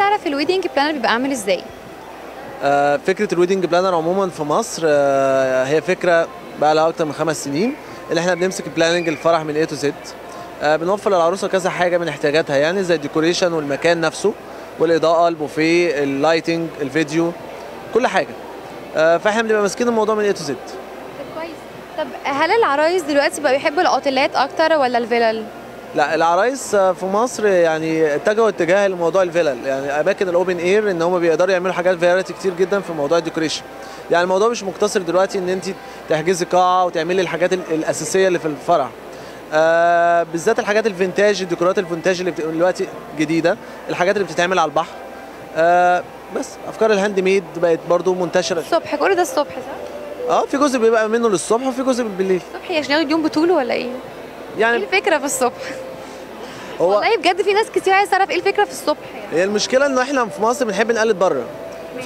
عايزه اعرف الويدنج بلانر بيبقى عامل ازاي آه، فكره الويدنج بلانر عموما في مصر آه، هي فكره بقى لها اكتر من خمس سنين اللي احنا بنمسك البلاننج الفرح من A to Z آه، بنوفر للعروسه كذا حاجه من احتياجاتها يعني زي الديكوريشن والمكان نفسه والاضاءه البوفيه اللايتنج الفيديو كل حاجه آه، فاحنا بنبقى ماسكين الموضوع من A to Z طب كويس طب هل العرايس دلوقتي بقى بيحبوا الاوتيلات اكتر ولا الفيلل لا العرايس آه، في مصر يعني اتجهوا اتجاه لموضوع الفيلل يعني اماكن الاوبن اير ان هم بيقدروا يعملوا حاجات فيرايتي كتير جدا في موضوع الديكوريشن يعني الموضوع مش مقتصر دلوقتي ان انت تحجزي قاعه وتعملي الحاجات ال- الاساسيه اللي في الفرح آه بالذات الحاجات الفينتاج الديكورات الفينتاج اللي بت- دلوقتي جديده الحاجات اللي بتتعمل على البحر آه بس افكار الهاند ميد بقت برضو منتشره الصبح كل ده الصبح صح اه في جزء بيبقى منه للصبح وفي جزء بالليل الصبح عشان ياخدوا اليوم بطوله ولا ايه ايه يعني الفكره في الصبح هو والله بجد في ناس كتير عايزه تعرف ايه الفكره في الصبح يعني هي المشكله ان احنا في مصر بنحب نقلد بره ف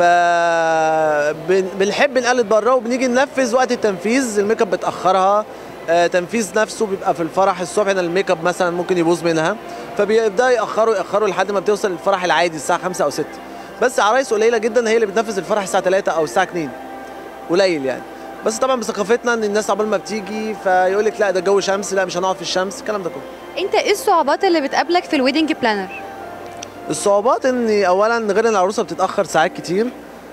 بن- بنحب نقلد بره وبنيجي ننفذ وقت التنفيذ الميك اب بتاخرها آه، تنفيذ نفسه بيبقى في الفرح الصبح ان الميك اب مثلا ممكن يبوظ منها فبيبداوا ياخروا ياخروا لحد ما بتوصل الفرح العادي الساعه 5 او 6 بس عرايس قليله جدا هي اللي بتنفذ الفرح الساعه 3 او الساعه 2 قليل يعني بس طبعا بثقافتنا ان الناس عقبال ما بتيجي فيقول لك لا ده جو شمس لا مش هنقعد في الشمس الكلام ده كله انت ايه الصعوبات اللي بتقابلك في الويدنج بلانر الصعوبات ان اولا غير ان العروسه بتتاخر ساعات كتير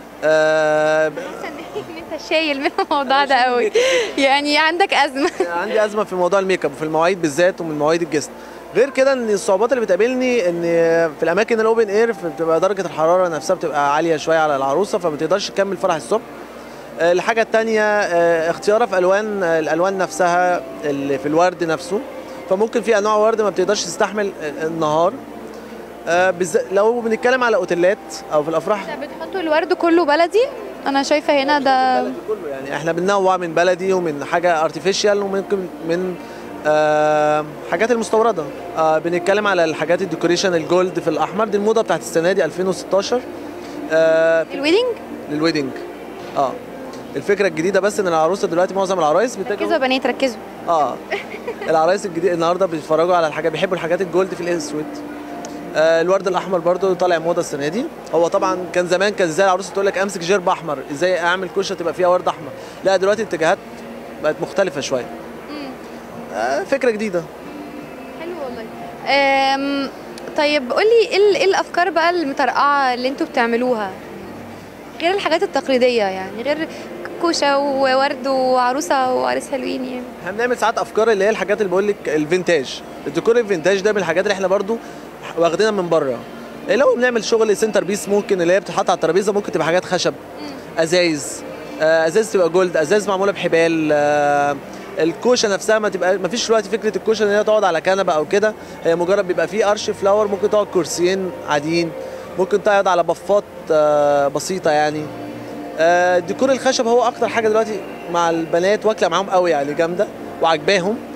آه ان انت شايل من الموضوع ده قوي يعني عندك ازمه عندي ازمه في موضوع الميك اب وفي المواعيد بالذات ومن مواعيد الجست غير كده ان الصعوبات اللي بتقابلني ان في الاماكن الاوبن اير بتبقى درجه الحراره نفسها بتبقى عاليه شويه على العروسه فما تقدرش تكمل فرح الصبح آه، الحاجه الثانيه اختيارها في الوان آه، الالوان نفسها اللي في الورد نفسه فممكن في انواع ورد ما بتقدرش تستحمل آه، النهار آه، بالذات لو بنتكلم على اوتيلات او في الافراح انت بتحطوا الورد كله بلدي انا شايفه هنا ده بلدي كله يعني احنا بننوع من بلدي ومن حاجه ارتفيشال وممكن من آه حاجات المستورده آه بنتكلم على الحاجات الديكوريشن الجولد في الاحمر دي الموضه بتاعت السنه دي 2016 آه الويدنج للويدنج اه الفكره الجديده بس ان العروسه دلوقتي معظم العرايس ركزوا يا بيتجهوا بنات ركزوا اه العرايس الجديد النهارده بيتفرجوا على الحاجات بيحبوا الحاجات الجولد في الاسود آه الورد الاحمر برضو طالع موضه السنه دي هو طبعا كان زمان كان ازاي العروسه تقول لك امسك جيرب احمر ازاي اعمل كوشه تبقى فيها ورد احمر لا دلوقتي الاتجاهات بقت مختلفه شويه آه فكره جديده حلو والله أم طيب قولي ايه ال- ايه الافكار بقى المترقعه اللي انتوا بتعملوها غير الحاجات التقليديه يعني غير كوشه وورد وعروسه وعريس حلوين يعني احنا بنعمل ساعات افكار اللي هي الحاجات اللي بقول لك الفينتاج الديكور الفينتاج ده من الحاجات اللي احنا برضو واخدينها من بره إيه لو بنعمل شغل سنتر بيس ممكن اللي هي بتتحط على الترابيزه ممكن تبقى حاجات خشب ازايز آه، ازاز تبقى جولد ازاز معموله بحبال آه، الكوشه نفسها ما تبقى ما فيش دلوقتي فكره الكوشه ان هي تقعد على كنبه او كده هي مجرد بيبقى فيه ارش فلاور ممكن تقعد كرسيين عاديين ممكن تقعد على بفات آه، بسيطه يعني آه، ديكور الخشب هو اكتر حاجه دلوقتي مع البنات واكله معاهم قوي يعني جامده وعجباهم